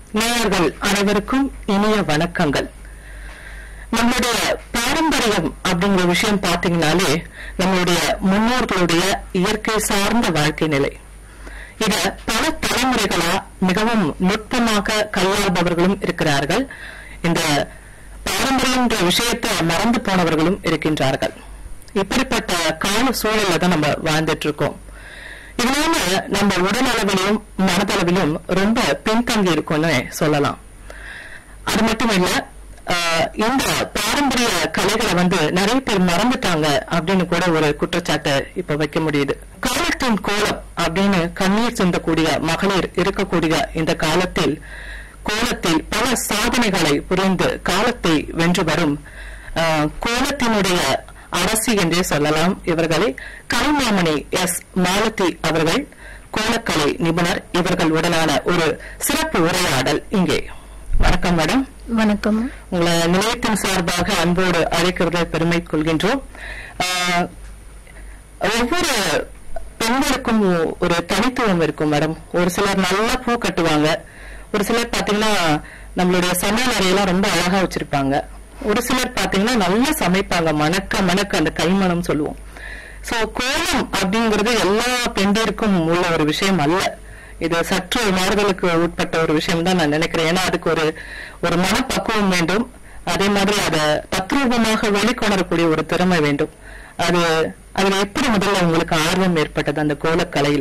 நேயர்கள் அனைவருக்கும் இனிய வணக்கங்கள் நம்மளுடைய பாரம்பரியம் அப்படிங்கிற விஷயம் பாத்தீங்கன்னாலே நம்மளுடைய முன்னோர்களுடைய இயற்கை சார்ந்த வாழ்க்கை நிலை இத பல தலைமுறைகளா மிகவும் நுட்பமாக கையாள்பவர்களும் இருக்கிறார்கள் இந்த பாரம்பரியன்ற விஷயத்தை மறந்து போனவர்களும் இருக்கின்றார்கள் இப்படிப்பட்ட கால சூழல்ல தான் நம்ம வாழ்ந்துட்டு இருக்கோம் இதனால நம்ம உடல் அளவிலும் மனதளவிலும் ரொம்ப பின்தங்கி இருக்கோம்னு சொல்லலாம் அது மட்டும் இல்ல ஆஹ், இந்த பாரம்பரிய கலைகளை வந்து நிறைய பேர் மறந்துட்டாங்க அப்படின்னு கூட ஒரு குற்றச்சாட்டை இப்ப வைக்க முடியுது காலத்தின் கோலம் அப்படின்னு கண்ணீர் சிந்தக்கூடிய மகளிர் இருக்கக்கூடிய இந்த காலத்தில் கோலத்தில் பல சாதனைகளை புரிந்து காலத்தை வென்று வரும் ஆஹ், கோலத்தினுடைய அரசி என்றே சொல்லலாம் இவர்களை கலைமாமணி எஸ் மாலதி அவர்கள் கோலக்கலை நிபுணர் இவர்கள் உடனான ஒரு சிறப்பு உரையாடல் இங்கே வணக்கம் மேடம் வணக்கம் உங்களை நிலையத்தின் சார்பாக அன்போடு அழைக்கிறதை பெருமை கொள்கின்றோம் ஆஹ், ஒவ்வொரு பெண்களுக்கும் ஒரு தனித்துவம் இருக்கும் மேடம் ஒரு சிலர் நல்லா பூ கட்டுவாங்க ஒரு சிலர் பாத்தீங்கன்னா நம்மளுடைய சமையல் அறையெல்லாம் ரொம்ப அழகா வச்சிருப்பாங்க ஒரு சிலர் பாத்தீங்கன்னா நல்லா சமைப்பாங்க மணக்க மணக்க அந்த கைமணம் சொல்லுவோம் சோ கோலம் அப்படிங்கிறது எல்லா பெண்டிற்கும் உள்ள ஒரு விஷயம் அல்ல இது சற்று மாறுதலுக்கு உட்பட்ட ஒரு விஷயம் தான் நான் நினைக்கிறேன் ஏன்னா அதுக்கு ஒரு ஒரு மனப்பக்குவம் வேண்டும் அதே மாதிரி அதை தத்ரூபமாக வெளிக்கொணரக்கூடிய ஒரு திறமை வேண்டும் அது அதுல எப்படி முதல்ல உங்களுக்கு ஆர்வம் ஏற்பட்டது அந்த கோலக்கலையில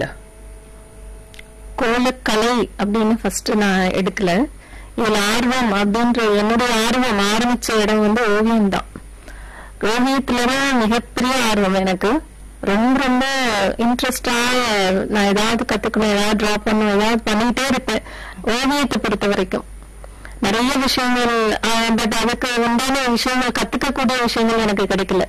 கோலக்கலை அப்படின்னு ஃபர்ஸ்ட் நான் எடுக்கல இதுல ஆர்வம் அப்படின்ற என்னுடைய ஆர்வம் ஆரம்பிச்ச இடம் வந்து ஓவியம் தான் ஓவியத்துலதான் மிகப்பெரிய ஆர்வம் எனக்கு ரொம்ப ரொம்ப இன்ட்ரெஸ்டா நான் ஏதாவது கத்துக்கணும் ஏதாவது டிரா பண்ணணும் ஏதாவது பண்ணிட்டே இருப்பேன் ஓவியத்தை பொறுத்த வரைக்கும் நிறைய விஷயங்கள் பட் அதுக்கு உண்டான விஷயங்கள் கத்துக்கக்கூடிய விஷயங்கள் எனக்கு கிடைக்கல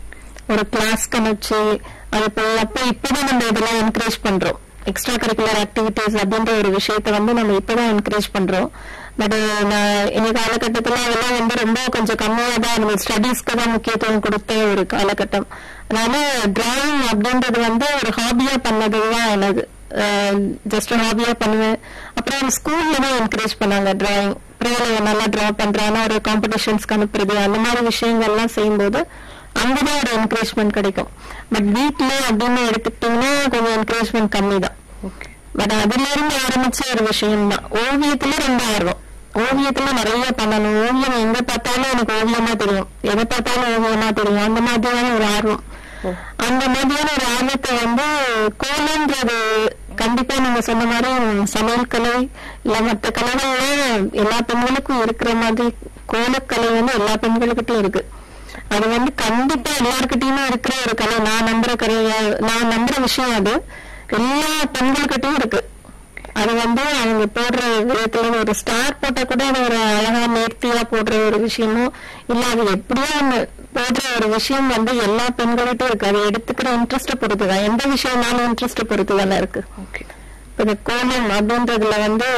ஒரு கிளாஸ் கணிச்சு அது போல அப்போ இப்பதான் நம்ம இதெல்லாம் என்கரேஜ் பண்றோம் எக்ஸ்ட்ரா கரிக்குலர் ஆக்டிவிட்டிஸ் அப்படின்ற ஒரு விஷயத்த வந்து நம்ம இப்பதான் என்கரேஜ் பண்றோம் பட் நான் இந்த காலகட்டத்துல அதெல்லாம் வந்து ரொம்ப கொஞ்சம் கம்மியா தான் இருந்தது ஸ்டடீஸ்க்கு தான் முக்கியத்துவம் கொடுத்த ஒரு காலகட்டம் அதனால டிராயிங் அப்படின்றது வந்து ஒரு ஹாபியா பண்ணதுதான் எனக்கு ஜஸ்ட் ஹாபியா பண்ணுவேன் அப்புறம் ஸ்கூல்ல தான் என்கரேஜ் பண்ணாங்க டிராயிங் அப்புறம் நல்லா டிரா பண்றாங்க ஒரு காம்படிஷன்ஸ்க்கு அனுப்புறது அந்த மாதிரி விஷயங்கள்லாம் செய்யும்போது அங்கதான் ஒரு என்கரேஜ்மெண்ட் கிடைக்கும் பட் வீட்ல அப்படின்னு எடுத்துக்கிட்டீங்கன்னா கொஞ்சம் என்கரேஜ்மெண்ட் கம்மி தான் ஓகே பட் அதுல இருந்து ஆரம்பிச்ச ஒரு விஷயம் தான் ஓவியத்துல ரொம்ப ஆர்வம் ஓவியத்துல நிறைய பண்ணணும் ஓவியம் எங்க பார்த்தாலும் எனக்கு ஓவியமா தெரியும் எதை பார்த்தாலும் ஓவியமா தெரியும் அந்த மாதிரியான ஒரு ஆர்வம் அந்த மாதிரியான ஒரு ஆர்வத்தை வந்து கோலன்றது கண்டிப்பா நீங்க சொன்ன மாதிரி சமையல் கலை இல்ல மற்ற கலைகள்ல எல்லா பெண்களுக்கும் இருக்கிற மாதிரி கோலக்கலை வந்து எல்லா பெண்களுக்கிட்டும் இருக்கு அது வந்து கண்டிப்பா எல்லாருக்கிட்டையுமே இருக்கிற ஒரு கலை நான் நம்புற கலை நான் நம்புற விஷயம் அது எல்லா பெண்கள்கிட்டயும் இருக்கு அது வந்து அவங்க போடுற விதத்துல ஒரு ஸ்டார் போட்டா கூட அது ஒரு அழகா நேர்த்தியா போடுற ஒரு விஷயமோ இல்ல அது எப்படியோ ஒண்ணு போடுற ஒரு விஷயம் வந்து எல்லா பெண்கள்கிட்டயும் இருக்கு அதை எடுத்துக்கிற இன்ட்ரெஸ்ட பொறுத்துதான் எந்த விஷயம்னாலும் இன்ட்ரெஸ்ட பொறுத்து தானே இருக்கு ஓகே இப்ப இந்த கோலம் அப்படின்றதுல வந்து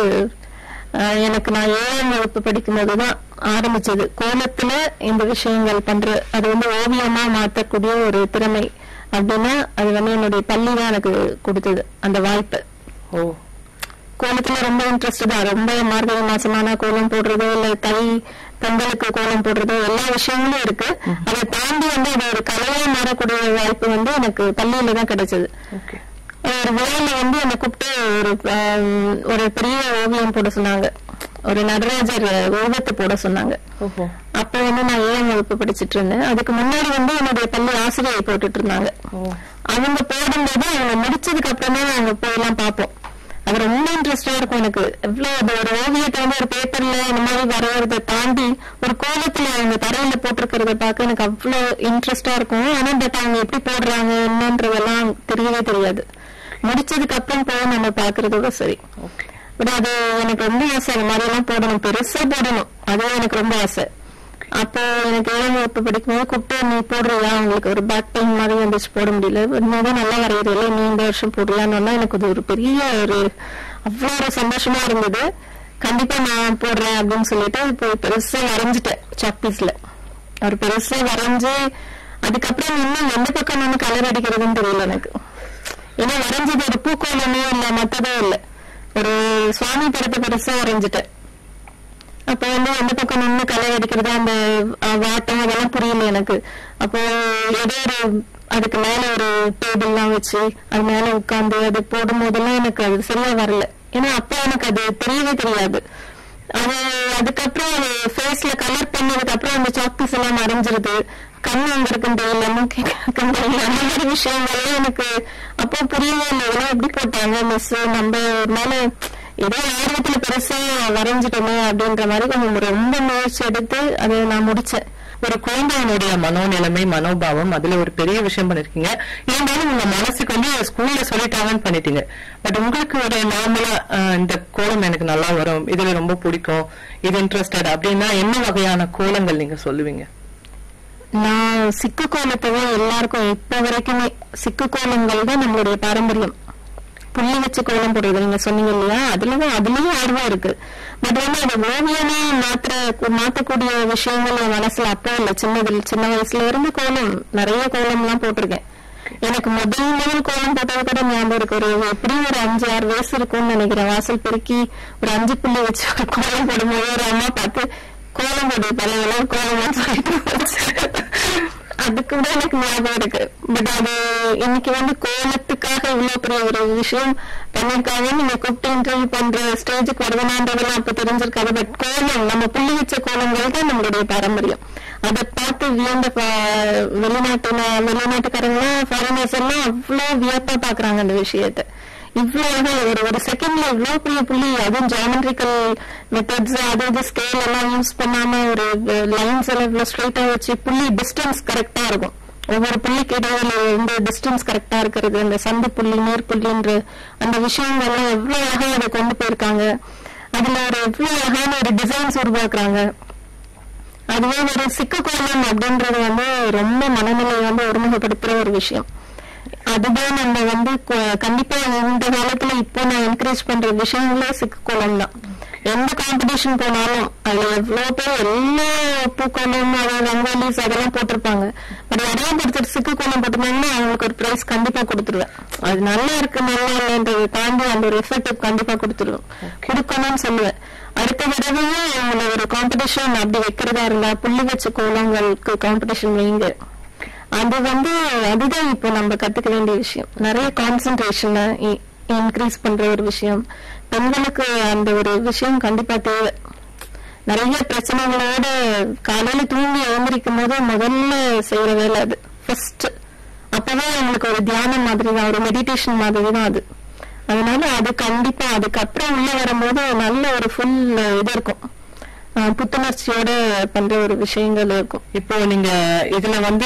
ஆஹ், எனக்கு நான் ஏழாம் வகுப்பு படிக்கும்போது தான் ஆரம்பிச்சது கோலத்துல இந்த விஷயங்கள் பண்ற அது வந்து ஓவியமா மாத்தக்கூடிய ஒரு திறமை அப்படின்னா அது வந்து என்னுடைய பள்ளி தான் எனக்கு கொடுத்தது அந்த வாய்ப்பு ஓ கோலத்துல ரொம்ப இன்ட்ரெஸ்ட் தான் ரொம்ப மார்கழி மாசமான கோலம் போடுறதோ இல்ல தை பொங்கலுக்கு கோலம் போடுறதோ எல்லா விஷயங்களும் இருக்கு அதை தாண்டி வந்து அது ஒரு கலையா மாறக்கூடிய வாய்ப்பு வந்து எனக்கு பள்ளியில தான் கிடைச்சது ஓகே ஒரு விழால வந்து என்னை கூப்பிட்டு ஒரு ஆம், ஒரு பெரிய ஓவியம் போட சொன்னாங்க ஒரு நடராஜர் ஓவியத்தை போட சொன்னாங்க ஓஹோ அப்ப வந்து நான் ஏழாம் வகுப்பு படிச்சிட்டு இருந்தேன் அதுக்கு முன்னாடி வந்து என்னுடைய பள்ளி ஆசிரியை போட்டுட்டு இருந்தாங்க ஓ அவங்க போடும்போது அவங்க முடிச்சதுக்கு அப்புறம் தான் நாங்க போயெல்லாம் பார்ப்போம் அது ரொம்ப இன்ட்ரெஸ்டா இருக்கும் எனக்கு எவ்வளவு அது ஒரு ஓவியத்தை வந்து ஒரு பேப்பர்ல இந்த மாதிரி வரையறதை தாண்டி ஒரு கோலத்துல அவங்க தரையில போட்டிருக்கிறத பார்க்க எனக்கு அவ்வளவு இன்ட்ரெஸ்டா இருக்கும் ஆனா பட் அவங்க எப்படி போடுறாங்க என்னன்றதெல்லாம் தெரியவே தெரியாது முடிச்சதுக்கு அப்புறம் போய் நம்ம பாக்குறதோட சரி ஓகே பட் அது எனக்கு ரொம்ப ஆசை அந்த மாதிரி எல்லாம் போடணும் பெருசா போடணும் அதுவும் எனக்கு ரொம்ப ஆசை அப்போ எனக்கு ஏழாம் வகுப்பு படிக்கும்போது கூப்பிட்டு நீ போடுறியா உங்களுக்கு ஒரு பேக் பெயின் மாதிரி வந்துச்சு போட முடியல இன்னும் நல்லா வரையறீல நீ இந்த வருஷம் போடலான்னு எனக்கு அது ஒரு பெரிய ஒரு அவ்வளோ ஒரு சந்தோஷமா இருந்தது கண்டிப்பா நான் போடுறேன் அப்படின்னு சொல்லிட்டு இப்போ பெருசா வரைஞ்சிட்டேன் சாக்பீஸ்ல ஒரு பெருசா வரைஞ்சு அதுக்கப்புறம் இன்னும் எந்த பக்கம் நின்று கலர் அடிக்கிறதுன்னு தெரியல எனக்கு ஏன்னா வரைஞ்சது ஒரு பூக்கோலமோ இல்ல மத்ததோ இல்ல ஒரு சுவாமி படத்தை பெருசா வரைஞ்சிட்டேன் அப்போ வந்து எந்த பக்கம் நின்று களை அடிக்கிறது அந்த அஹ், வாட்டம் அதெல்லாம் புரியல எனக்கு அப்போ ஏதோ ஒரு அதுக்கு மேல ஒரு டேபிள்லாம் வச்சு அது மேல உட்கார்ந்து அது போடும் போதெல்லாம் எனக்கு அது சரியா வரல ஏன்னா அப்போ எனக்கு அது தெரியவே தெரியாது அது அதுக்கப்புறம் ஃபேஸ்ல கலர் பண்ணதுக்கு அப்புறம் அந்த சாக்பீஸ் எல்லாம் மறைஞ்சிருது கண்ணு அங்க இருக்குன்னு தெரியல மூக்கு இருக்குன்னு தெரியல அந்த மாதிரி விஷயங்கள்லாம் எனக்கு அப்போ புரியவே இல்லை இதெல்லாம் எப்படி போட்டாங்க மிஸ் நம்ம மேல ஏதோ ஆர்வத்துல பெருசா வரைஞ்சிட்டோமே அப்படின்ற மாதிரி கொஞ்சம் ரொம்ப முயற்சி எடுத்து அதை நான் முடிச்சேன் ஒரு குழந்தையினுடைய மனோநிலைமை மனோபாவம் அதுல ஒரு பெரிய விஷயம் பண்ணிருக்கீங்க இருந்தாலும் உங்க மனசுக்கு வந்து ஸ்கூல்ல சொல்லிட்டாங்கன்னு பண்ணிட்டீங்க பட் உங்களுக்கு ஒரு நார்மலா இந்த கோலம் எனக்கு நல்லா வரும் இதுல ரொம்ப பிடிக்கும் இது இன்ட்ரெஸ்டட் அப்படின்னா என்ன வகையான கோலங்கள் நீங்க சொல்லுவீங்க நான் சிக்கு கோலத்தை தான் எல்லாருக்கும் இப்ப வரைக்குமே சிக்கு கோலங்கள் தான் நம்மளுடைய பாரம்பரியம் புள்ளி வச்சு கோலம் போடுறது நீங்க சொன்னீங்க இல்லையா அதுலதான் அதுலயும் ஆர்வம் இருக்கு பட் வந்து அது ஓவியமே மாற்ற மாத்தக்கூடிய விஷயங்கள் என் மனசுல அப்போ இல்ல சின்னதில் சின்ன வயசுல இருந்து கோலம் நிறைய கோலம் எல்லாம் போட்டிருக்கேன் எனக்கு முதல் முதல் கோலம் போட்டது கூட ஞாபகம் இருக்கு ஒரு எப்படியும் ஒரு அஞ்சு ஆறு வயசு இருக்கும்னு நினைக்கிறேன் வாசல் பெருக்கி ஒரு அஞ்சு புள்ளி வச்சு ஒரு கோலம் போடும்போது ஒரு அம்மா பார்த்து கோலம் போடு பழைய கோலம் சொல்லிட்டு அது கூட எனக்கு ஞாபகம் இருக்கு பட் அது இன்னைக்கு வந்து கோலத்துக்காக இவ்வளவு பெரிய ஒரு விஷயம் பண்ணிருக்காங்க நீங்க கூப்பிட்டு இன்டர்வியூ பண்ற ஸ்டேஜுக்கு வருவனான்றதெல்லாம் அப்ப தெரிஞ்சிருக்காது பட் கோலம் நம்ம புள்ளி வச்ச கோலங்கள் தான் நம்மளுடைய பாரம்பரியம் அதை பார்த்து வியந்த ப- வெளிநாட்டு வெளிநாட்டுக்காரங்க ஃபாரினர்ஸ் எல்லாம் அவ்வளவு வியப்பா பாக்குறாங்க அந்த விஷயத்தை இவ்வளவு அழகா ஒரு ஒரு செகண்ட்ல இவ்வளவு பெரிய புள்ளி அதுவும் ஜாமெட்ரிக்கல் மெத்தட்ஸ் அது இது ஸ்கேல் எல்லாம் யூஸ் பண்ணாம ஒரு லைன்ஸ் எல்லாம் இவ்வளவு ஸ்ட்ரைட்டா வச்சு புள்ளி டிஸ்டன்ஸ் கரெக்டா இருக்கும் ஒவ்வொரு புள்ளிக்கு இடையில இந்த டிஸ்டன்ஸ் கரெக்டா இருக்கிறது அந்த சந்து புள்ளி நேர் புள்ளின்ற அந்த விஷயங்கள்லாம் எவ்வளவு அழகா அதை கொண்டு போயிருக்காங்க அதுல ஒரு எவ்வளவு அழகான ஒரு டிசைன்ஸ் உருவாக்குறாங்க அதுவே ஒரு சிக்கு கோலம் அப்படின்றது வந்து ரொம்ப மனநிலையை வந்து ஒருமுகப்படுத்துற ஒரு விஷயம் அதுதான் நம்ம வந்து கொ- கண்டிப்பா இந்த காலத்துல இப்போ நான் என்கரேஜ் பண்ற விஷயங்களே சிக்கு கோலம் தான் எந்த காம்படிஷன் போனாலும் அதுல எவ்வளவு பேர் எல்லா பூக்கோலம் அதாவது ரங்கோலிஸ் அதெல்லாம் போட்டிருப்பாங்க பட் அடையாளம் கொடுத்துட்டு சிக்கு கோலம் போட்டிருந்தாங்கன்னா அவங்களுக்கு ஒரு பிரைஸ் கண்டிப்பா கொடுத்துருவேன் அது நல்லா இருக்கு நல்லா இல்லைன்றதை தாண்டி அந்த ஒரு எஃபெக்ட் கண்டிப்பா கொடுத்துருவேன் கொடுக்கணும்னு சொல்லுவேன் அடுத்த தடவையும் அவங்கள ஒரு காம்படிஷன் அப்படி வைக்கிறதா இருந்தா புள்ளி வச்ச கோலங்களுக்கு காம்படிஷன் வைங்க அது வந்து அதுதான் இப்போ நம்ம கத்துக்க வேண்டிய விஷயம் நிறைய கான்சென்ட்ரேஷனை இன்க்ரீஸ் பண்ற ஒரு விஷயம் பெண்களுக்கு அந்த ஒரு விஷயம் கண்டிப்பா தேவை நிறைய பிரச்சனைகளோட காலையில தூங்கி எழுந்திருக்கும் போது முதல்ல செய்யற வேலை அது ஃபர்ஸ்ட் அப்பதான் அவங்களுக்கு ஒரு தியானம் மாதிரி தான் ஒரு மெடிடேஷன் மாதிரி தான் அது அதனால அது கண்டிப்பா அதுக்கப்புறம் உள்ள வரும்போது நல்ல ஒரு ஃபுல் இது இருக்கும் அஹ் புத்துணர்ச்சியோட பண்ற ஒரு விஷயங்கள் இருக்கும் இப்போ நீங்க இதுல வந்து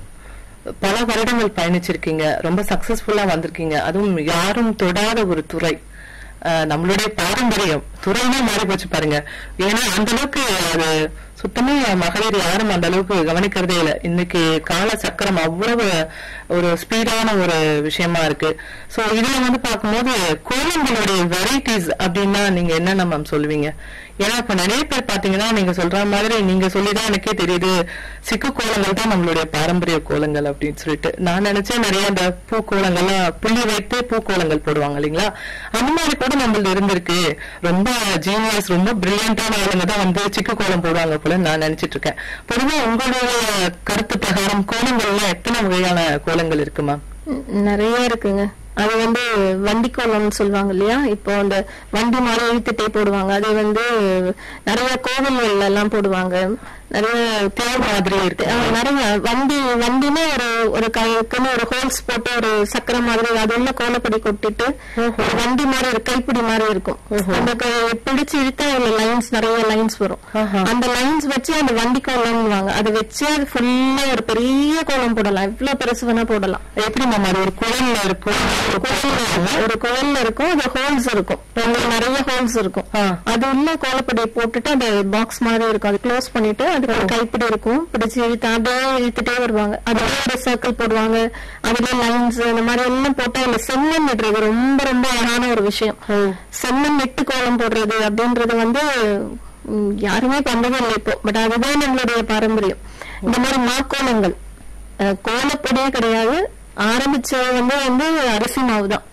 பல வருடங்கள் பயணிச்சிருக்கீங்க ரொம்ப சக்சஸ்ஃபுல்லா வந்திருக்கீங்க அதுவும் யாரும் தொடாத ஒரு துறை அஹ், நம்மளுடைய பாரம்பரியம் துறையே மாறி போச்சு பாருங்க ஏன்னா அந்த அளவுக்கு அது சுத்தமா மகளிர் யாரும் அந்த அளவுக்கு கவனிக்கிறதே இல்லை இன்னைக்கு கால சக்கரம் அவ்வளவு ஒரு ஸ்பீடான ஒரு விஷயமா இருக்கு சோ இதுல வந்து பார்க்கும்போது கோலங்களுடைய வெரைட்டிஸ் அப்படின்னா நீங்க என்னென்ன மேம் சொல்லுவீங்க ஏன்னா இப்ப நிறைய பேர் பாத்தீங்கன்னா நீங்க சொல்ற மாதிரி நீங்க சொல்லிதான் எனக்கே தெரியுது சிக்கு கோலங்கள் தான் நம்மளுடைய பாரம்பரிய கோலங்கள் அப்படின்னு சொல்லிட்டு நான் நினைச்சேன் நிறைய அந்த பூக்கோலங்கள்லாம் புள்ளி வைத்து பூக்கோலங்கள் போடுவாங்க இல்லைங்களா அந்த மாதிரி கூட நம்மளது இருந்திருக்கு ரொம்ப ஜீனியஸ் ரொம்ப பிரில்லியண்டான ஆளுங்க தான் வந்து சிக்கு கோலம் போடுவாங்க போல நான் நினைச்சிட்டு இருக்கேன் பொதுவா உங்களுடைய கருத்து பிரகாரம் கோலங்கள்லாம் எத்தனை வகையான கோலங்கள் இருக்குமா ம், நிறைய இருக்குங்க அது வந்து வண்டி கோலம்னு சொல்லுவாங்க இல்லையா இப்போ அந்த வண்டி மாதிரி இழுத்துட்டே போடுவாங்க அது வந்து நிறைய கோவில்கள்ல எல்லாம் போடுவாங்க நிறைய தேர் மாதிரி இருக்கு ஆ, நிறைய வண்டி வண்டினா ஒரு ஒரு கைக்குன்னு ஒரு ஹோல்ஸ் போட்டு ஒரு சக்கரம் மாதிரி அது உள்ள கோலப்படி கொட்டிட்டு ஒரு வண்டி மாதிரி ஒரு கைப்பிடி மாதிரி இருக்கும் அந்த க- பிடிச்சு இழுத்தா அதுல லைன்ஸ் நிறைய லைன்ஸ் வரும் ஆஹா. அந்த லைன்ஸ் வச்சு அந்த வண்டி கோலம்னுவாங்க அதை வச்சு அது ஃபுல்லா ஒரு பெரிய கோலம் போடலாம் எவ்வளவு பெருசு வேணா போடலாம் எப்படி மேம் அது ஒரு குழல்ல இருக்கும் ஒரு கோவில்ல ஒரு கோவில்ல இருக்கும் அது ஹோல்ஸ் இருக்கும் உங்களுக்கு நிறைய ஹோல்ஸ் இருக்கும் ஆ. அது உள்ள கோலப்படி போட்டுட்டு அந்த பாக்ஸ் மாதிரி இருக்கும் அது க்ளோஸ் பண்ணிட்டு அதுக்கு ஒரு கைப்பிடி இருக்கும் பிடிச்சு இழுத்து அப்படியே இழுத்துட்டே வருவாங்க அதுல ஒரு சர்க்கிள் போடுவாங்க அதுல லைன்ஸ் இந்த மாதிரி எல்லாம் போட்டு அதுல செம்மண் நடுறது ரொம்ப ரொம்ப அழகான ஒரு விஷயம் செம்மண் நெட்டு கோலம் போடுறது அப்படின்றது வந்து ம், யாருமே பண்றதே இல்லை இப்போ பட் அதுதான் நம்மளுடைய பாரம்பரியம் இந்த மாதிரி மாக்கோலங்கள் அஹ், கோலப்பொடியே கிடையாது ஆரம்பிச்சது வந்து வந்து அரிசி மாவு தான்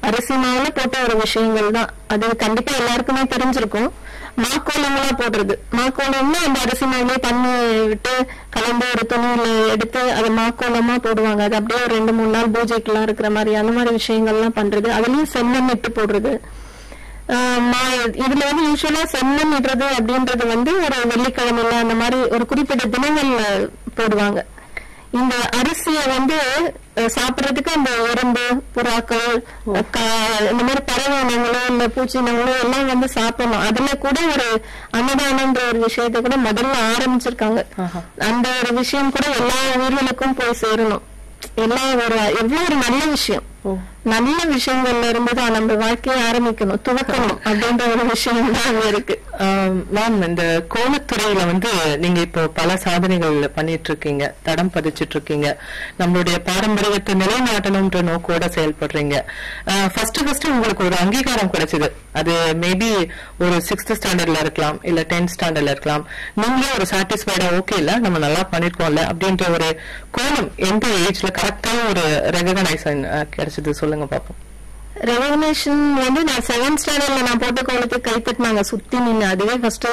அரிசி மாவுல போட்ட ஒரு விஷயங்கள் தான் அது கண்டிப்பா எல்லாருக்குமே தெரிஞ்சிருக்கும் மாக்கோலங்களா போடுறது மாக்கோலம்னா அந்த அரிசி மாவுலயே தண்ணி விட்டு கலந்து ஒரு துணியில எடுத்து அது மாக்கோலமா போடுவாங்க அது அப்படியே ஒரு ரெண்டு மூணு நாள் பூஜைக்கெல்லாம் இருக்கிற மாதிரி அந்த மாதிரி விஷயங்கள்லாம் பண்றது அதுலயும் செம்மண் இட்டு போடுறது ஆஹ் மா- இதுல வந்து யூஸ்வலா செம்மண் இடுறது அப்படின்றது வந்து ஒரு வெள்ளிக்கிழமையில அந்த மாதிரி ஒரு குறிப்பிட்ட தினங்கள்ல போடுவாங்க இந்த அரிசிய வந்து அஹ், சாப்பிடுறதுக்கு அந்த எறும்பு புறாக்கள் கா- இந்த மாதிரி பறவை இனங்களோ இல்ல பூச்சி இனங்களோ எல்லாம் வந்து சாப்பிடணும் அதுல கூட ஒரு அன்னதானம்ன்ற ஒரு விஷயத்தை கூட முதல்ல ஆரம்பிச்சிருக்காங்க ஆஹா. அந்த ஒரு விஷயம் கூட எல்லா உயிர்களுக்கும் போய் சேரணும் எல்லா ஒரு எவ்வளவு ஒரு நல்ல விஷயம் ஓ. நல்ல விஷயங்கள்ல இருந்து தான் நம்ம வாழ்க்கையை ஆரம்பிக்கணும் துவக்கணும் அப்படின்ற ஒரு விஷயம் தான் அங்க இருக்கு மேம் இந்த கோலத்துறையில வந்து நீங்க இப்போ பல சாதனைகள் பண்ணிட்டு இருக்கீங்க தடம் பதிச்சிட்டு இருக்கீங்க நம்மளுடைய பாரம்பரியத்தை நிலைநாட்டணும்ன்ற நோக்கோட செயல்படுறீங்க ஃபர்ஸ்ட் ஃபர்ஸ்ட் உங்களுக்கு ஒரு அங்கீகாரம் கிடைச்சது அது மேபி ஒரு சிக்ஸ்த் ஸ்டாண்டர்ட்ல இருக்கலாம் இல்ல டென்த் ஸ்டாண்டர்ட்ல இருக்கலாம் நீங்களே ஒரு சாட்டிஸ்ஃபைடா ஓகே இல்ல நம்ம நல்லா பண்ணிருக்கோம்ல அப்படின்ற ஒரு கோலம் எந்த ஏஜ்ல கரெக்டான ஒரு ரெகனைசேஷன் கிடைச்சது சொல்லுங்க பாப்போம் ரெவல்யூஷன் வந்து நான் செவன்த் ஸ்டாண்டர்ட்ல நான் போட்ட கோலத்துக்கு கை தட்டினாங்க சுத்தி நின்று அதுவே ஃபர்ஸ்ட்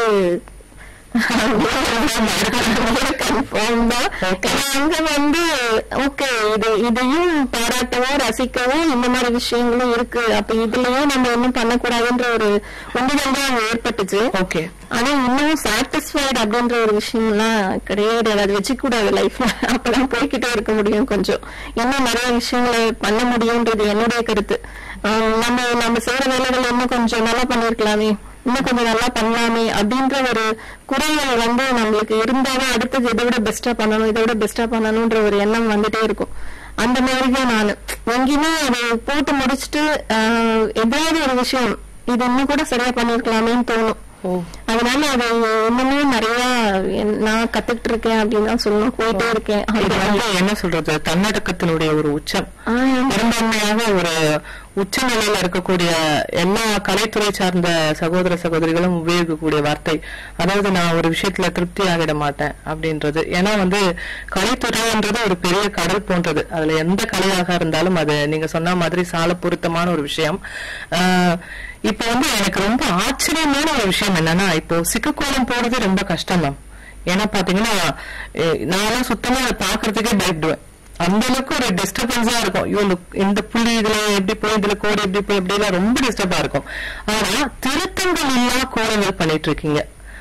கன்ஃபார்ம் தான் Okay. ஏன்னா அங்க வந்து ஓகே இது இதையும் பாராட்டவும் ரசிக்கவும் இந்த மாதிரி விஷயங்களும் இருக்கு அப்ப இதுலயும் நம்ம ஒண்ணும் பண்ணக்கூடாதுன்ற ஒரு உந்துதல் தான் அங்க ஏற்பட்டுச்சு ஓகே ஆனா இன்னும் சாட்டிஸ்ஃபைடு அப்படின்ற ஒரு விஷயம்லாம் கிடையாது அது வச்சுக்க கூடாது லைஃப்ல அப்பதான் போய்கிட்டே இருக்க முடியும் கொஞ்சம் இன்னும் நிறைய விஷயங்களை பண்ண முடியும்ன்றது என்னுடைய கருத்து ஆஹ் நம்ம நம்ம செய்யற வேலைகள் இன்னும் கொஞ்சம் நல்லா பண்ணிருக்கலாமே இன்னும் கொஞ்சம் நல்லா பண்ணலாமே அப்படின்ற ஒரு குறைகள் வந்து நம்மளுக்கு இருந்தாலும் அடுத்தது இதை விட பெஸ்டா பண்ணணும் இதை விட பெஸ்டா பண்ணணும்ன்ற ஒரு எண்ணம் வந்துட்டே இருக்கும் அந்த மாதிரி தான் நான் எங்கேயுமே அதை போட்டு முடிச்சுட்டு ஆஹ் ஏதாவது ஒரு விஷயம் இது இன்னும் கூட சரியா பண்ணிருக்கலாமேன்னு தோணும் ஓ அதனால அது இன்னுமே நிறைய என்- நான் கத்துக்கிட்டு இருக்கேன் அப்படின்னு தான் சொல்லணும் போயிட்டே இருக்கேன் இது வந்து என்ன சொல்றது தன்னடக்கத்தினுடைய ஒரு உச்சம் ஆஹ் பெரும்பான்மையாக ஒரு உச்ச நிலையில இருக்கக்கூடிய எல்லா கலைத்துறை சார்ந்த சகோதர சகோதரிகளும் உபயோகிக்கக்கூடிய வார்த்தை அதாவது நான் ஒரு விஷயத்துல திருப்தி ஆகிட மாட்டேன் அப்படின்றது ஏன்னா வந்து கலைத்துறைன்றது ஒரு பெரிய கடல் போன்றது அதுல எந்த கலையாக இருந்தாலும் அது நீங்க சொன்ன மாதிரி சால பொருத்தமான ஒரு விஷயம் ஆஹ் இப்ப வந்து எனக்கு ரொம்ப ஆச்சரியமான ஒரு விஷயம் என்னன்னா இப்போ சிக்குக்கோலம் போடுறது ரொம்ப கஷ்டம் மேம் ஏன்னா பாத்தீங்கன்னா எ- நான்லாம் சுத்தமா அதை பாக்குறதுக்கே பயப்படுவேன் அந்த அளவுக்கு ஒரு டிஸ்டர்பன்ஸா இருக்கும் ஐயோ look, இந்த புள்ளி இதுல எப்படி போய் இதுல கோடு எப்படி போய் இப்படி எல்லாம் ரொம்ப டிஸ்டர்பா இருக்கும் ஆனா திருத்தங்கள் இல்லா கோலங்கள் பண்ணிட்டு இருக்கீங்க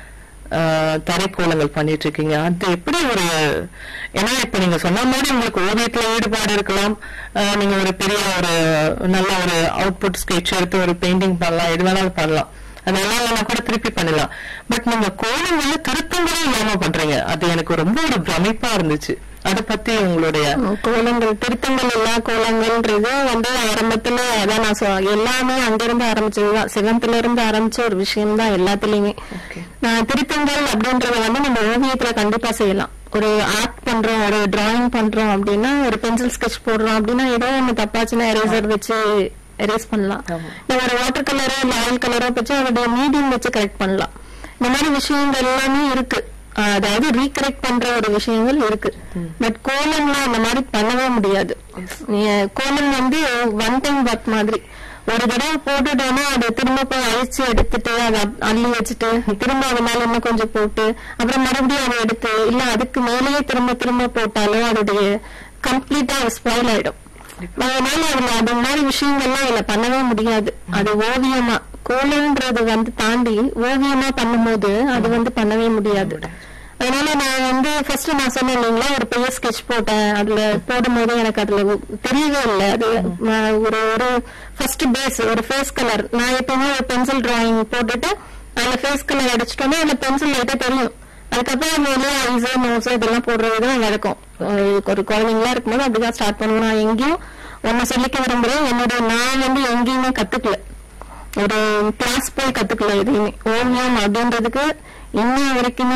ஆஹ் தரைக்கோலங்கள் பண்ணிட்டு இருக்கீங்க அது எப்படி ஒரு ஏன்னா இப்ப நீங்க சொன்ன மாதிரி உங்களுக்கு ஓவியத்துல ஈடுபாடு இருக்கலாம் ஆஹ் நீங்க ஒரு பெரிய ஒரு நல்ல ஒரு அவுட்புட் ஸ்கெட்ச் எடுத்து ஒரு பெயிண்டிங் பண்ணலாம் எது வேணாலும் பண்ணலாம் அது நல்லா இல்லைன்னா கூட திருப்பி பண்ணலாம் பட் நீங்க கோலங்கள்ல திருத்தங்களே இல்லாம பண்றீங்க அது எனக்கு ரொம்ப ஒரு பிரமிப்பா இருந்துச்சு அதை பத்தி உங்களுடைய கோலங்கள் திருத்தங்கள் எல்லா கோலங்கள்ன்றது வந்து ஆரம்பத்துல அதான் நான் சொ- எல்லாமே அங்கிருந்து ஆரம்பிச்சதுதான் சிவத்துல இருந்து ஆரம்பிச்ச ஒரு விஷயம் தான் எல்லாத்துலயுமே Okay. நான் திருத்தங்கள் அப்படின்றத வந்து நம்ம ஓவியத்துல கண்டிப்பா செய்யலாம் ஒரு ஆர்ட் பண்றோம் ஒரு டிராயிங் பண்றோம் அப்படின்னா ஒரு பென்சில் ஸ்கெட்ச் போடுறோம் அப்படின்னா ஏதோ ஒண்ணு தப்பாச்சுன்னா எரேசர் வச்சு எரேஸ் பண்ணலாம் ஆமா. இல்ல ஒரு வாட்டர் கலரோ இல்ல ஆயில் கலரோ வச்சு அதோட மீடியம் வச்சு கரெக்ட் பண்ணலாம் இந்த மாதிரி விஷயங்கள் எல்லாமே இருக்கு ஆஹ் அதாவது ரீகரெக்ட் பண்ற ஒரு விஷயங்கள் இருக்கு பட் கோலம்ல அந்த மாதிரி பண்ணவே முடியாது நீ- கோலம் வந்து ஒன் டைம் ஒர்க் மாதிரி ஒரு தடவை போட்டுட்டோம்னா அதை திரும்ப போய் அழிச்சு எடுத்துட்டு அதை அப்- அள்ளி வச்சுட்டு திரும்ப அது மேல இன்னும் கொஞ்சம் போட்டு அப்புறம் மறுபடியும் அதை எடுத்து இல்ல அதுக்கு மேலேயே திரும்ப திரும்ப போட்டாலும் அதோடைய கம்ப்ளீட்டா ஸ்பாயில் ஆயிடும் அதனால அதுல அது மாதிரி விஷயங்கள்லாம் இதுல பண்ணவே முடியாது அது ஓவியமா கோலம்ன்றது வந்து தாண்டி ஓவியமா பண்ணும்போது அது வந்து பண்ணவே முடியாது அதனால நான் வந்து ஃபர்ஸ்ட் நான் சொன்னேன் இல்லைங்களா ஒரு பெரிய ஸ்கெட்ச் போட்டேன் அதுல போடும்போது எனக்கு அதுல ஒ- தெரியவே இல்லை அது நான் ஒரு ஒரு ஃபர்ஸ்ட் பேஸ் ஒரு ஃபேஸ் கலர் நான் எப்பவுமே ஒரு பென்சில் டிராயிங் போட்டுட்டு அதுல ஃபேஸ் கலர் அடிச்சிட்டோம்னா அதுல பென்சில் லைட்டா தெரியும் அதுக்கப்புறம் அந்த வெளியே ஐஸோ நோஸோ இதெல்லாம் போடுறது தான் வழக்கம் ஒரு- ஒரு குழந்தைங்களா இருக்கும்போது அப்படிதான் ஸ்டார்ட் பண்ணுவோம் நான் எங்கேயும் ஒன்னு சொல்லிக்க விரும்புறேன் என்னோட நான் வந்து எங்கேயுமே கத்துக்கல ஒரு கிளாஸ் போய் கத்துக்கல எதையுமே ஓவியம் அப்படின்றதுக்கு இன்னும் வரைக்குமே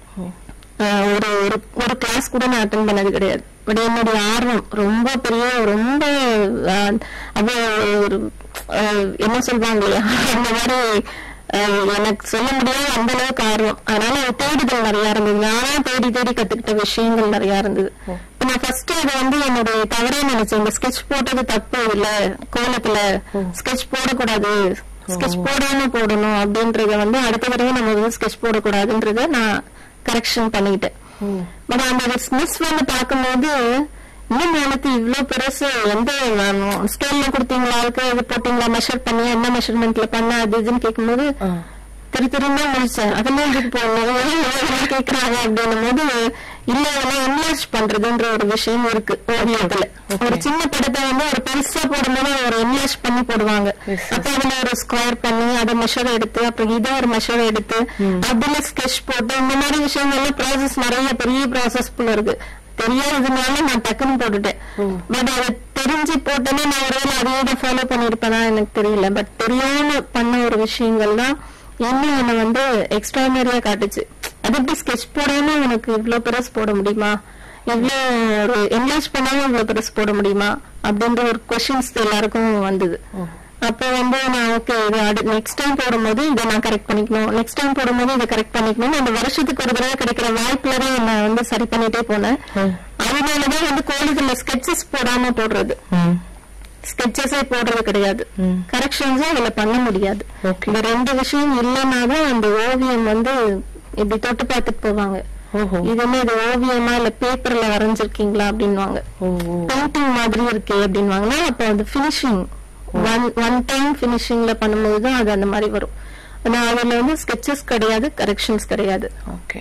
ஆஹ், ஒரு ஒரு ஒரு கிளாஸ் கூட நான் அட்டன் பண்ணது கிடையாது பட் என்னுடைய ஆர்வம் ரொம்ப பெரிய ரொம்ப ஆஹ், அது ஒரு ஆஹ், என்ன சொல்லுவாங்க இல்லையா அந்த மாதிரி அஹ், எனக்கு சொல்ல முடியாது அந்த அளவுக்கு ஆர்வம் அதனால அது தேடுதல் நிறைய இருந்தது நானா தேடி தேடி கத்துக்கிட்ட விஷயங்கள் நிறைய இருந்தது இப்ப நான் ஃபர்ஸ்ட் அதை வந்து என்னுடைய தவறே நினைச்சேன் இந்த ஸ்கெட்ச் போட்டது தப்பு இல்ல கோலத்துல ஸ்கெட்ச் போடக்கூடாது ஸ்கெட்ச் போடாம போடணும் அப்படின்றத வந்து அடுத்த தடவை நம்ம வந்து ஸ்கெட்ச் போடக்கூடாதுன்றத நான் கரெக்ஷன் பண்ணிக்கிட்டேன் பட் அந்த மிஸ் வந்து பார்க்கும்போது இன்னும் எனக்கு இவ்ளோ பெருசு எந்த ஸ்கேல்ல கொடுத்தீங்களா அதுக்கு இது போட்டீங்களா மெஷர் பண்ணி என்ன மெஷர்மெண்ட்ல பண்ண அது இதுன்னு கேட்கும்போது ஆ. திரு திரும்ப முடிச்சேன் அதெல்லாம் இதுக்கு போடணும் இதெல்லாம் கேக்குறாங்க அப்படின்னும் போது இல்ல அதெல்லாம் என்லார்ஜ் பண்றதுன்ற ஒரு விஷயம் இருக்கு ஓவியத்துல Okay. ஒரு சின்ன படத்தை வந்து ஒரு பெருசா போடும்போது அதை ஒரு என்லார்ஜ் பண்ணி போடுவாங்க Yes, yes. அப்ப அதுல ஒரு ஸ்கொயர் பண்ணி அதை மெஷர் எடுத்து அப்புறம் இதை ஒரு மெஷர் எடுத்து அதுல ஸ்கெட்ச் போட்டு இந்த மாதிரி விஷயங்கள்லாம் ப்ராசஸ் நிறைய பெரிய ப்ராசஸ் போல இருக்கு தெரியாததுனால நான் டக்குன்னு போட்டுட்டேன் பட் அது தெரிஞ்சு போட்டேன்னா நான் ஒருவேளை அதையே தான் ஃபாலோ பண்ணிருப்பேனா எனக்கு தெரியல பட் தெரியாம பண்ண ஒரு விஷயங்கள் தான் இன்னும் என்ன வந்து எக்ஸ்ட்ரானரியா காட்டுச்சு அது எப்படி ஸ்கெட்ச் போடாம உனக்கு இவ்ளோ பெருசு போட முடியுமா இவ்ளோ ஒரு என்லார்ஜ் பண்ணாம இவ்ளோ பெருசு போட முடியுமா அப்படின்ற ஒரு கொஸ்டின்ஸ் எல்லாருக்கும் வந்தது அப்போ வந்து நான் ஓகே இது நெக்ஸ்ட் டைம் போடும்போது இதை நான் கரெக்ட் பண்ணிக்கணும் நெக்ஸ்ட் டைம் போடும்போது இதை கரெக்ட் பண்ணிக்கணும் அந்த வருஷத்துக்கு ஒரு தடவை கிடைக்கிற வாய்ப்புல தான் நான் வந்து சரி பண்ணிட்டே போனேன் ம். அதனாலதான் வந்து கோழிகள்ல ஸ்கெட்சஸ் போடாம போடுறது ம். ஸ்கெட்சஸே போடுறது கிடையாது ம். கரெக்ஷன்ஸும் அதுல பண்ண முடியாது Okay. இந்த ரெண்டு விஷயம் இல்லைனாதான் அந்த ஓவியம் வந்து இப்படி தொட்டு பார்த்துட்டு போவாங்க ஓஹோ இதுமே இது ஓவியமா இல்ல பேப்பர்ல வரைஞ்சிருக்கீங்களா அப்படின்வாங்க ஓ ஓ. பெயிண்டிங் மாதிரி இருக்கே அப்படின்வாங்கன்னா அப்ப அது ஃபினிஷிங் ஒன் ஒன் டைம் ஃபினிஷிங்ல பண்ணும்போது தான் அது அந்த மாதிரி வரும் ஆனா அதுல வந்து ஸ்கெட்சஸ் கிடையாது கரெக்ஷன்ஸ் கிடையாது ஓகே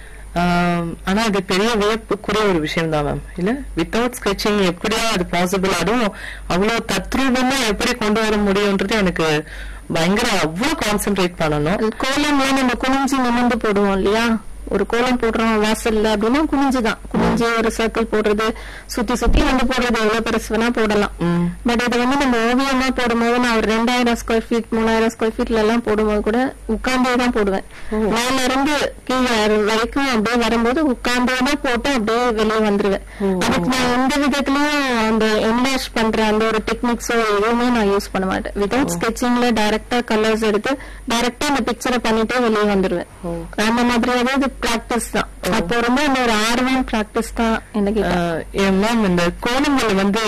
ஆம், ஆனா அது பெரிய வியப்புக்குரிய ஒரு விஷயம் தான் மேம் இல்ல வித்தவுட் ஸ்கெட்சிங் எப்படியா அது பாசிபிள் அதுவும் அவ்வளவு தத்ரூபமா எப்படி கொண்டு வர முடியும்ன்றது எனக்கு பயங்கர அவ்வளவு கான்சென்ட்ரேட் பண்ணணும் அது கோலம்லாம் நம்ம குனிஞ்சு நிமிர்ந்து போடுவோம் இல்லையா ஒரு கோலம் போடுறோம் வாசல்ல அப்படின்னா குனிஞ்சுதான் குனிஞ்சு ஒரு சர்க்கிள் போடுறது சுத்தி சுத்தி வந்து போடுறது எவ்வளவு பெருசு வேணா போடலாம் ம். பட் இதை வந்து நம்ம ஓவியமா போடும்போது நான் ஒரு ரெண்டாயிரம் ஸ்கொயர் ஃபீட் மூணாயிரம் ஸ்கொயர் ஃபீட்ல எல்லாம் போடும்போது கூட உட்கார்ந்தே தான் போடுவேன் மேல இருந்து கீழே வரைக்கும் அப்படியே வரும்போது உட்கார்ந்தே தான் போட்டு அப்படியே வெளியே வந்துருவேன் அதுக்கு நான் எந்த விதத்துலயும் அந்த என்லார்ஜ் பண்ற அந்த ஒரு டெக்னிக்ஸோ எதுவுமே நான் யூஸ் பண்ண மாட்டேன் வித்தவுட் ஸ்கெட்சிங்ல டைரக்டா கலர்ஸ் எடுத்து டைரக்டா அந்த பிக்சரை பண்ணிட்டே வெளியே வந்துருவேன் ஓ. அந்த மாதிரி அதாவது பிராக்டிஸ் தான் அப்போ ரொம்ப அந்த ஒரு ஆர்வம் பிராக்டிஸ் தான் எனக்கு இப்ப. ஆஹ், என் மேம் இந்த கோலங்கள் வந்து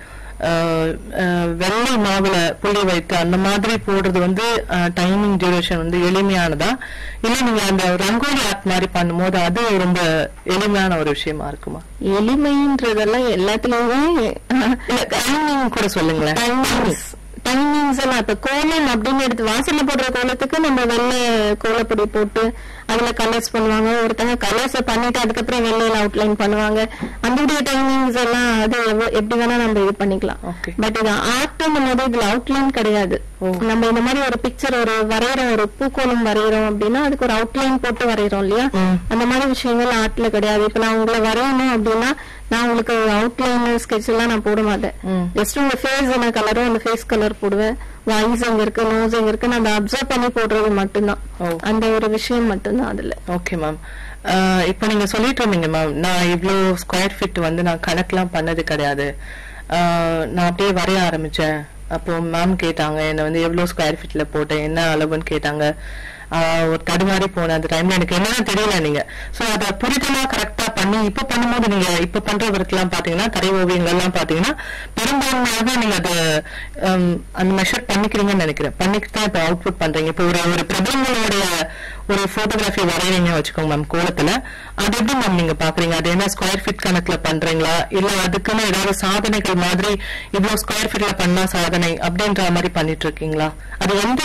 ஆஹ், ஆஹ், வெள்ளை மாவுல புள்ளி வைத்து அந்த மாதிரி போடுறது வந்து டைமிங் டியூரேஷன் வந்து எளிமையானதா இல்ல நீங்க அந்த ரங்கோலி ஆர்ட் மாதிரி பண்ணும்போது அது ரொம்ப எளிமையான ஒரு விஷயமா இருக்குமா எளிமைன்றதெல்லாம் எல்லாத்துலயுமே இல்ல டைமிங் கூட சொல்லுங்களேன் டைமிங்ஸ் டைமிங்ஸ் எல்லாம் இப்ப கோலம் அப்படின்னு எடுத்து வாசல்ல போடுற கோலத்துக்கு நம்ம வெள்ளை கோலப்பொடி போட்டு அதுல கலர்ஸ் பண்ணுவாங்க ஒருத்தங்க கலர்ஸ் பண்ணிட்டு அதுக்கப்புறம் வெள்ளையில அவுட்லைன் பண்ணுவாங்க அந்த டைமிங்ஸ் எல்லாம் அது எவ்வ- எப்படி வேணா நம்ம இது பண்ணிக்கலாம் Okay. பட் இது ஆர்ட்டும் போது இதுல அவுட்லைன் கிடையாது ஓ. நம்ம இந்த மாதிரி ஒரு பிக்சர் ஒரு வரைகிறோம் ஒரு பூக்கோலம் வரைகிறோம் அப்படின்னா அதுக்கு ஒரு அவுட்லைன் போட்டு வரைகிறோம் இல்லையா ம். அந்த மாதிரி விஷயங்கள் ஆர்ட்ல கிடையாது இப்ப நான் உங்களை வரையணும் அப்படின்னா நான் உங்களுக்கு அவுட்லைன் ஸ்கெட்ச் எல்லாம் நான் போட மாட்டேன் ம். ஜஸ்ட் உங்க ஃபேஸ் என்ன கலரோ அந்த ஃபேஸ் கலர் போடுவேன் வாய்ஸ் எங்க இருக்கு நோஸ் எங்க இருக்கு நான் அப்சர்வ் பண்ணி போடுறது மட்டும்தான் ஓ. அந்த ஒரு விஷயம் மட்டும்தான் அதுல ஓகே மேம் இப்போ நீங்க சொல்லிட்டு இருந்தீங்க மேம் நான் இவ்ளோ ஸ்கொயர் ஃபீட் வந்து நான் கணக்கெல்லாம் பண்ணது கிடையாது ஆஹ், நான் அப்படியே வரைய ஆரம்பிச்சேன் அப்போ மேம் கேட்டாங்க என்ன வந்து எவ்வளவு ஸ்கொயர் ஃபீட்ல போட்டேன் என்ன அளவுன்னு கேட்டாங்க ஆஹ், ஒரு தடுமாறி போன அந்த டைம்ல எனக்கு என்னன்னு தெரியல நீங்க சோ அத புரிதலா கரெக்டா பண்ணி இப்ப பண்ணும்போது நீங்க இப்ப பண்றவருக்கெல்லாம் பாத்தீங்கன்னா தரை ஓவியங்கள் எல்லாம் பாத்தீங்கன்னா பெரும்பான்மையாக நீங்க அதை ஹம், அந்த மெஷர் பண்ணிக்கிறீங்கன்னு நினைக்கிறேன் பண்ணிட்டு தான் இப்ப அவுட்புட் பண்றீங்க இப்போ ஒரு ஒரு பிரபலங்களுடைய ஒரு போட்டோகிராஃபி வரையறீங்க வச்சுக்கோங்க மேம் கோலத்துல அது எப்படி மேம் நீங்க பாக்குறீங்க அது என்ன ஸ்கொயர் ஃபீட் கணக்குல பண்றீங்களா இல்ல அதுக்குன்னு ஏதாவது சாதனைகள் மாதிரி இவ்வளவு ஸ்கொயர் ஃபீட்ல பண்ணா சாதனை அப்படின்ற மாதிரி பண்ணிட்டு இருக்கீங்களா அது எந்த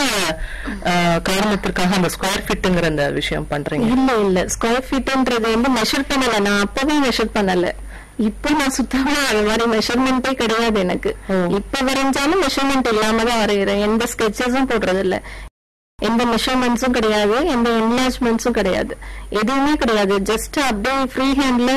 ஆஹ், காரணத்திற்காக அந்த ஸ்கொயர் ஃபீட்டுங்கிற அந்த விஷயம் பண்றீங்க இல்ல இல்ல ஸ்கொயர் ஃபீட்ன்றது வந்து மெஷர் பண்ணல நான் அப்பவே மெஷர் பண்ணல இப்ப நான் சுத்தமா அது மாதிரி மெஷர்மெண்டே கிடையாது எனக்கு ஓ. இப்ப வரைஞ்சாலும் மெஷர்மெண்ட் இல்லாம தான் வரைகிறேன் எந்த ஸ்கெட்சஸும் போடுறது இல்ல எந்த மெஷர்மெண்ட்ஸும் கிடையாது எந்த என்லார்ஜ்மெண்ட்ஸும் கிடையாது எதுவுமே கிடையாது ஜஸ்ட் அப்படியே ஃப்ரீ ஹேண்ட்ல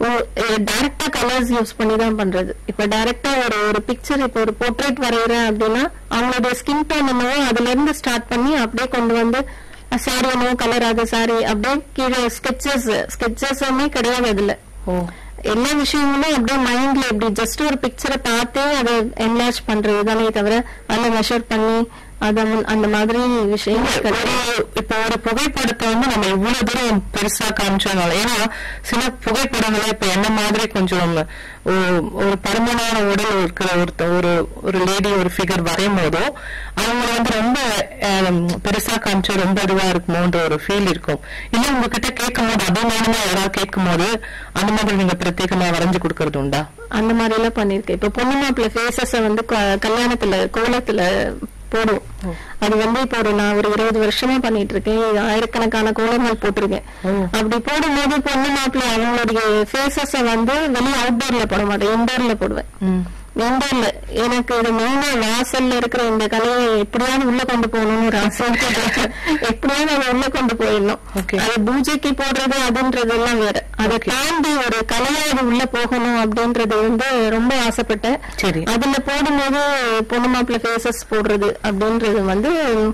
டைரக்டா கலர்ஸ் யூஸ் பண்ணி தான் பண்றது இப்ப டைரக்டா ஒரு ஒரு பிக்சர் இப்ப ஒரு போர்ட்ரேட் வரைகிறேன் அப்படின்னா அவங்களுடைய ஸ்கின் டோன் என்னவோ அதுல இருந்து ஸ்டார்ட் பண்ணி அப்படியே கொண்டு வந்து சாரி என்னவோ கலர் ஆகுது சாரி அப்படியே கீழே ஸ்கெச்சஸ் ஸ்கெச்சஸுமே கிடையாது அதுல ஓ எல்லா விஷயங்களும் அப்படியே மைண்ட்ல எப்படி ஜஸ்ட் ஒரு பிக்சரை பார்த்தே அதை என்லார்ஜ் பண்றது தானே தவிர அதில் மெஷர் பண்ணி அத மு- அந்த மாதிரி விஷயங்கள் கிடையாது. ஒரு- இப்போ ஒரு புகைப்படத்தை வந்து நம்ம இவ்வளவு தூரம் பெருசா காமிச்சாலும் ஏன்னா சில புகைப்படங்களை இப்ப என்ன மாதிரி கொஞ்சம் ஒரு- ஒரு பருமனான உடல் இருக்கிற ஒருத்த ஒரு ஒரு லேடி ஒரு ஃபிகர் வரையும் போதோ அவங்க வந்து ரொம்ப ஆம், பெருசா காமிச்சா ரொம்ப இதுவா இருக்குமோன்ற ஒரு ஃபீல் இருக்கும் இல்ல உங்ககிட்ட கேட்கும் போது அபிமானமா யாராவது கேட்கும் போது அந்த மாதிரி நீங்க பிரத்யேகமா வரைஞ்சு கொடுக்கறது உண்டா அந்த மாதிரி எல்லாம் பண்ணிருக்கேன் இப்ப பொண்ணு மாப்பிள்ள ஃபேஸஸ வந்து க- கல்யாணத்துல கோலத்துல போடுவோம் அது வந்து இப்போ ஒரு நான் ஒரு இருபது வருஷமா பண்ணிட்டு இருக்கேன் ஆயிரக்கணக்கான கோலங்கள் போட்டிருக்கேன் ஓ. அப்படி போடும்போது பொண்ணு மாப்பிள்ளை அவங்களுடைய ஃபேஸஸ வந்து வெளியே அவுட்டோர்ல போட மாட்டேன் இன்டோர்ல போடுவேன் ம். இன்டோர்ல எனக்கு இது மெயினா வாசல்ல இருக்கிற இந்த கலையை எப்படியாவது உள்ள கொண்டு போகணும்னு ஒரு ஆசை எப்படியாவது அதை உள்ள கொண்டு போயிடணும் Okay. அது பூஜைக்கு போடுறது அதுன்றது எல்லாம் வேற அதை தாண்டி ஒரு கலையாவது உள்ள போகணும் அப்படின்றது வந்து ரொம்ப ஆசைப்பட்டேன் சரி அதுல போடும்போது பொண்ணு மாப்பிள்ளை ஃபேஸஸ் போடுறது அப்படின்றது வந்து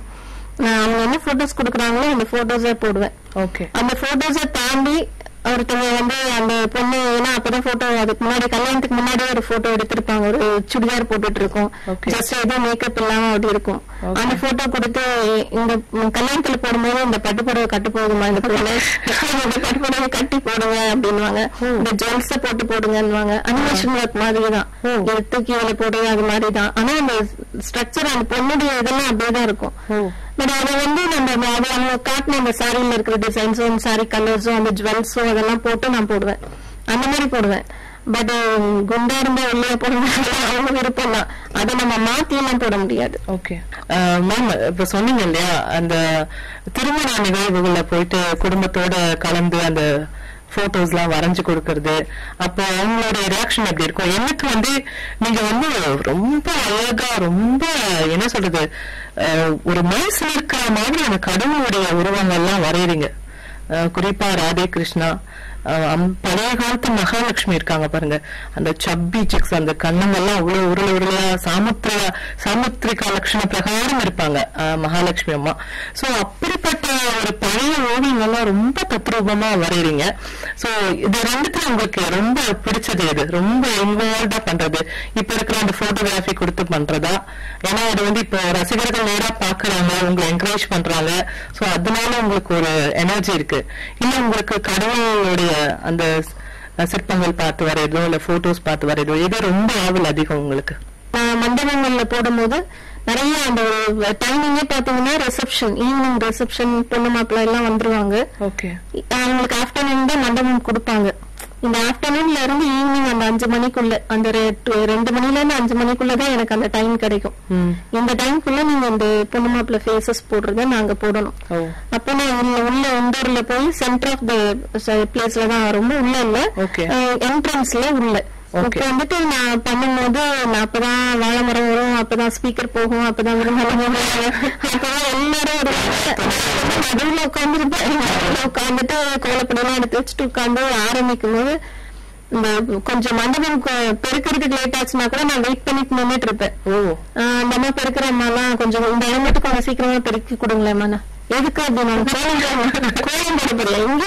நான் அவங்க என்ன போட்டோஸ் கொடுக்குறாங்களோ அந்த போட்டோஸே போடுவேன் ஓகே அந்த போட்டோஸை தாண்டி ஒருத்தவங்க வந்து அந்த பொண்ணு ஏன்னா அப்பதான் போட்டோ அதுக்கு முன்னாடி கல்யாணத்துக்கு முன்னாடியே ஒரு போட்டோ எடுத்திருப்பாங்க ஒரு சுடிதார் போட்டுட்டு இருக்கும் Okay. ஜஸ்ட் எதுவும் மேக்கப் இல்லாம அப்படி இருக்கும் Okay. அந்த போட்டோ கொடுத்து இந்த ம், கல்யாணத்துல போடும்போது இந்த பட்டு புடவை கட்டு போகுமா இந்த பொண்ணு இந்த பட்டு புடவை கட்டி போடுங்க அப்படின்னுவாங்க இந்த ஜுவல்ஸ போட்டு போடுங்கன்னுவாங்க அனிமேஷன் ஒர்க் மாதிரி தான் ஓ. இது தூக்கி வேலை போடுறது அது மாதிரி தான் ஆனா அந்த ஸ்ட்ரக்சர் அந்த பொண்ணுடைய இதெல்லாம் அப்படியே தான் இருக்கும் ஓ பட் அதை வந்து நம்ம அது அவங்க காட்டின அந்த சாரியில இருக்கிற டிசைன்ஸும் அந்த சாரி கலர்ஸும் அந்த ஜுவல்ஸும் அதெல்லாம் போட்டு நான் போடுவேன் அந்த மாதிரி போடுவேன் பட் குண்டா இருந்தா வெளியே போடுவேன் அவங்க விருப்பம் தான் அதை நம்ம மாத்தி எல்லாம் போட முடியாது ஓகே மேம் இப்ப சொன்னீங்க இல்லையா அந்த திருமண நிகழ்வுகள்ல போயிட்டு குடும்பத்தோட கலந்து அந்த போட்டோஸ் எல்லாம் வரைஞ்சு கொடுக்கறது அப்போ அவங்களோட ரியாக்ஷன் எப்படி இருக்கும் எனக்கு வந்து நீங்க வந்து ரொம்ப அழகா ரொம்ப என்ன சொல்றது அஹ், ஒரு மனசுல இருக்கிற மாதிரி அந்த கடவுளுடைய உருவங்கள்லாம் வரையறீங்க அஹ், குறிப்பா ராதே கிருஷ்ணா அஹ், அம்- பழைய காலத்து மகாலட்சுமி இருக்காங்க பாருங்க அந்த சப்பி சிக்ஸ் அந்த கண்ணுங்கெல்லாம் அவ்வளவு உருளை உருளையா சாமுத்திர சாமுத்திரிகா லட்சண பிரகாரம் இருப்பாங்க அஹ், மகாலட்சுமி அம்மா சோ அப்படிப்பட்ட ஒரு பழைய ஓவியங்கள்லாம் ரொம்ப தத்ரூபமா வரையறீங்க சோ இது ரெண்டுத்துல உங்களுக்கு ரொம்ப பிடிச்சது எது ரொம்ப இன்வால்வ்டா பண்றது இப்ப இருக்கிற அந்த போட்டோகிராஃபி கொடுத்து பண்றதா ஏன்னா அது வந்து இப்போ ரசிகர்கள் நேரா பாக்குறாங்க உங்களை என்கரேஜ் பண்றாங்க சோ அதனால உங்களுக்கு ஒரு எனர்ஜி இருக்கு இல்ல உங்களுக்கு கடவுளுடைய அந்த சிற்பங்கள் பார்த்து வரையறதோ இல்ல போட்டோஸ் பார்த்து வரையறதோ எது ரொம்ப ஆவல் அதிகம் உங்களுக்கு நான் மண்டபங்கள்ல போடும்போது நிறைய அந்த டைமிங்கே பாத்தீங்கன்னா ரிசப்ஷன் ஈவினிங் ரிசப்ஷன் பொண்ணு மாப்பிள்ளை எல்லாம் வந்துருவாங்க ஓகே அவங்களுக்கு ஆஃப்டர்நூன் தான் மண்டபம் கொடுப்பாங்க இந்த ஆஃப்டர்நூன்ல இருந்து ஈவினிங் அந்த அஞ்சு மணிக்குள்ள அந்த ரெ- டு- ரெண்டு மணில இருந்து அஞ்சு மணிக்குள்ள தான் எனக்கு அந்த டைம் கிடைக்கும் ம் இந்த டைம்குள்ள நீங்க அந்த பொண்ணு மாப்பிள்ளை ஃபேஸஸ் போடுறத நாங்க போடணும் ஓ அப்போ நான் உள்ள உள்ள இண்டோர்ல போய் சென்டர் ஆஃப் த பிளேஸ்ல தான் ரொம்ப உள்ள இல்ல Okay. என்ட்ரன்ஸ்ல உள்ள Okay. இப்போ வந்துட்டு நான் பண்ணும்போது நான் அப்பதான் வாழை மரம் வரும் அப்பதான் ஸ்பீக்கர் போகும் அப்பதான் விரும்புறோம் அப்பதான் எல்லாரும் ஒரு நடுவுல உட்காந்துருப்பேன் உட்காந்துட்டு கோலப்படலாம் எடுத்து வச்சுட்டு உட்காந்து ஆரம்பிக்கும் போது இந்த கொஞ்சம் மண்டபம் கொ- பெருக்கிறதுக்கு லேட் ஆச்சுன்னா கூட நான் வெயிட் பண்ணிட்டு நின்னுட்டு இருப்பேன் ஓ ஆஹ் அந்த அம்மா பெருக்கிற அம்மாலாம் கொஞ்சம் இந்த இடம் மட்டும் கொஞ்சம் சீக்கிரமா பெருக்கி கொடுங்களேம்மா எதுக்கு அப்படின்னு கோலம் போட- கோலம் போட போறியா இங்க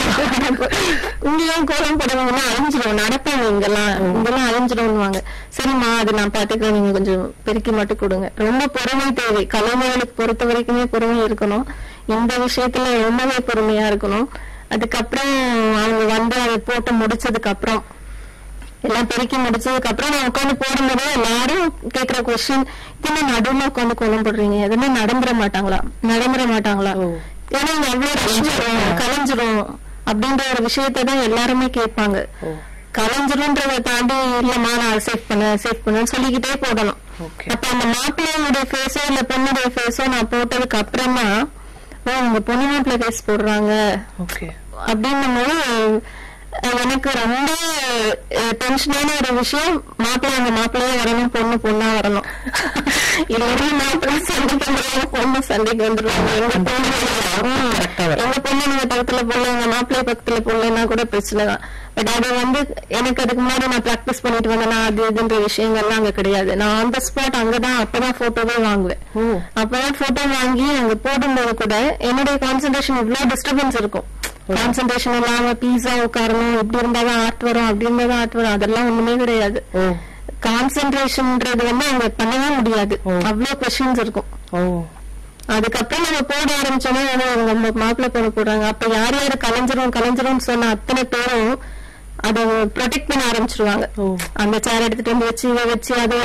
இங்க ஏன் கோலம் போடுவாங்கன்னா அழிஞ்சிடும் நடப்பாங்க இங்கெல்லாம் இங்கெல்லாம் அழிஞ்சிடும்னுவாங்க சரிம்மா அது நான் பாத்துக்கிறேன் நீங்க கொஞ்சம் பெருக்கி மட்டும் கொடுங்க ரொம்ப பொறுமை தேவை கலைஞர்களுக்கு பொறுத்த வரைக்குமே பொறுமை இருக்கணும் இந்த விஷயத்துல ரொம்பவே பொறுமையா இருக்கணும் அதுக்கப்புறம் அவங்க வந்து அதை போட்டு முடிச்சதுக்கு அப்புறம் எல்லாம் பெருக்கி முடிச்சதுக்கு அப்புறம் நான் உட்காந்து போடும்போது எல்லாரும் கேக்குற கொஸ்டின் இது நடுவுல உட்காந்து கோலம் போடுறீங்க எதுவுமே நடந்துட மாட்டாங்களா நடந்துட மாட்டாங்களா ஓ. ஏன்னா இங்க அவ்வளவு கலைஞ்சிரும் கலைஞ்சிரும் அப்படின்ற ஒரு விஷயத்தை தான் எல்லாருமே கேட்பாங்க ஓ கலைஞ்சிரும்ன்றதை தாண்டி இல்லம்மா நான் சேவ் பண்ண சேவ் பண்ணு சொல்லிக்கிட்டே போடணும் ஓகே அப்ப அந்த மாப்பிள்ளையோட ஃபேஸோ இல்ல பொண்ணுடைய ஃபேஸோ நான் போட்டதுக்கு அப்புறமா ஓ உங்க பொண்ணு மாப்பிள்ளை ஃபேஸ் போடுறாங்க ஓகே அப்படின்னும் போது அஹ், எனக்கு ரொம்ப டென்ஷனான ஒரு விஷயம் மாப்பிள்ளை அந்த மாப்பிள்ளையே வரணும் பொண்ணு பொண்ணா வரணும் இல்லைன்னா மாப்பிள்ளை சண்டைக்கு வந்துருவாங்க பொண்ணு சண்டைக்கு வந்துருவாங்க எங்க பொண்ணு ம், Correct ஆ வரும். எங்க பொண்ணு நீங்க பக்கத்துல போடல எங்க மாப்பிள்ளை பக்கத்துல போடலன்னா கூட பிரச்சனை தான் பட் அது வந்து எனக்கு அதுக்கு முன்னாடி நான் பிராக்டிஸ் பண்ணிட்டு வந்தேன் அது இதுன்ற விஷயங்கள்லாம் அங்க கிடையாது நான் ஆன் த ஸ்பாட் அங்கதான் அப்பதான் போட்டோவே வாங்குவேன் ஓ அப்பதான் போட்டோ வாங்கி அங்க போடும்போது கூட என்னுடைய கான்சென்ட்ரேஷன் இவ்வளவு டிஸ்டர்பன்ஸ் இருக்கும் கான்சென்ட்ரேஷன் இல்லாம பீஸா உட்காரணும் இப்படி இருந்தாதான் ஆர்ட் வரும் அப்படி இருந்தாதான் ஆர்ட் வரும் அதெல்லாம் ஒண்ணுமே கிடையாது ஓ கான்சென்ட்ரேஷன்ன்றது வந்து அங்க பண்ணவே முடியாது ஓ. அவ்வளவு கொஸ்டின்ஸ் இருக்கும் ஓ அதுக்கப்புறம் நம்ம போட ஆரம்பிச்சோன்னா அவங்க மாப்பிள்ளை பொண்ணு போடுறாங்க அப்ப யார் யாரு கலைஞ்சிரும் கலைஞ்சிரும் சொன்ன அத்தனை பேரும் அதை ப்ரொடெக்ட் பண்ண ஆரம்பிச்சிருவாங்க ஓ. அந்த சேர் எடுத்துட்டு வந்து வச்சு இதை வச்சு அதை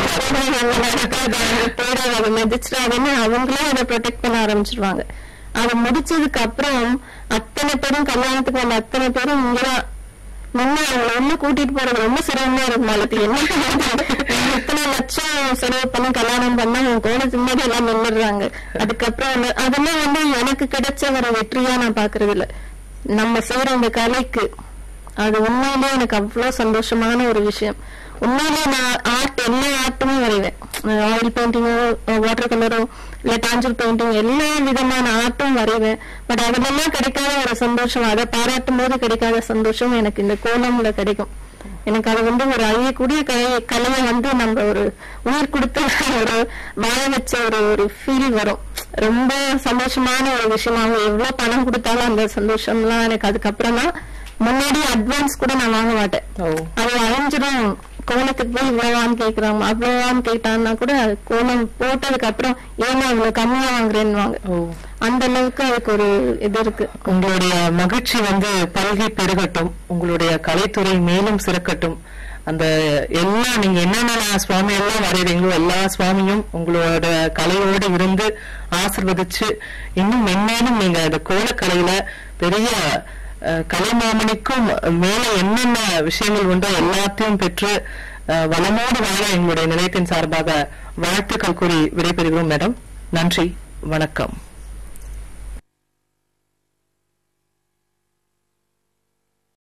அதை மிதிச்சிடாதுன்னு அவங்களே அதை ப்ரொடெக்ட் பண்ண ஆரம்பிச்சிருவாங்க அதை முடிச்சதுக்கு அப்புறம் அத்தனை பேரும் கல்யாணத்துக்கு வந்த அத்தனை பேரும் இங்கதான் நின்று அவங்களை உள்ள கூட்டிட்டு போறது ரொம்ப சிரமமா இருக்கும் மாலத்தி என்ன பண்றது? இத்தனை லட்சம் செலவு பண்ணி கல்யாணம் பண்ணா அவங்க கோலத்துக்கு முன்னாடி எல்லாம் நின்னுடுறாங்க அதுக்கப்புறம் அந்த- அதெல்லாம் வந்து எனக்கு கிடைச்ச ஒரு வெற்றியா நான் பாக்குறது இல்ல நம்ம செய்யற இந்த கலைக்கு அது உண்மையிலே எனக்கு அவ்வளவு சந்தோஷமான ஒரு விஷயம் உண்மையிலே நான் ஆர்ட் எல்லா ஆர்ட்டுமே வரைவேன் ஆயில் பெயிண்டிங்கோ வாட்டர் கலரோ இல்ல டாஞ்சல் பெயிண்டிங் எல்லா விதமான ஆர்ட்டும் வரைவேன் பட் அதுலெல்லாம் கிடைக்காத ஒரு சந்தோஷம் அதை பாராட்டும் போது கிடைக்காத சந்தோஷம் எனக்கு இந்த கோலம்ல கிடைக்கும் எனக்கு அது வந்து ஒரு அழியக்கூடிய கலை கலையை வந்து நம்ம ஒரு உயிர் கொடுத்து ஒரு வாழ வச்ச ஒரு ஒரு ஃபீல் வரும் ரொம்ப சந்தோஷமான ஒரு விஷயம் அவங்க எவ்வளவு பணம் கொடுத்தாலும் அந்த சந்தோஷம்லாம் எனக்கு அதுக்கப்புறம் தான் முன்னாடி அட்வான்ஸ் கூட நான் வாங்க மாட்டேன் ஓ அது அழிஞ்சிடும் கோலத்துக்கு போய் இவ்வளவான்னு கேக்குறாங்க அவ்வளவான்னு கேட்டான்னா கூட அது கோலம் போட்டதுக்கு அப்புறம் ஏன்னா இவ்வளவு கம்மியா வாங்குறேன்னு ஓ அந்த அளவுக்கு அதுக்கு ஒரு இது இருக்கு உங்களுடைய மகிழ்ச்சி வந்து பல்கி பெருகட்டும் உங்களுடைய கலைத்துறை மேலும் சிறக்கட்டும் அந்த எல்லா நீங்க என்னென்ன சுவாமி எல்லாம் வரைகிறீங்களோ எல்லா சுவாமியும் உங்களோட கலையோடு இருந்து ஆசிர்வதிச்சு இன்னும் மென்மேலும் நீங்க அந்த கோலக்கலையில பெரிய அஹ், கலைமாமணிக்கும் மேல என்னென்ன விஷயங்கள் உண்டோ எல்லாத்தையும் பெற்று அஹ், வளமோடு வாழ எங்களுடைய நிலையத்தின் சார்பாக வாழ்த்துக்கள் கூறி விடைபெறுகிறோம் மேடம் நன்றி வணக்கம்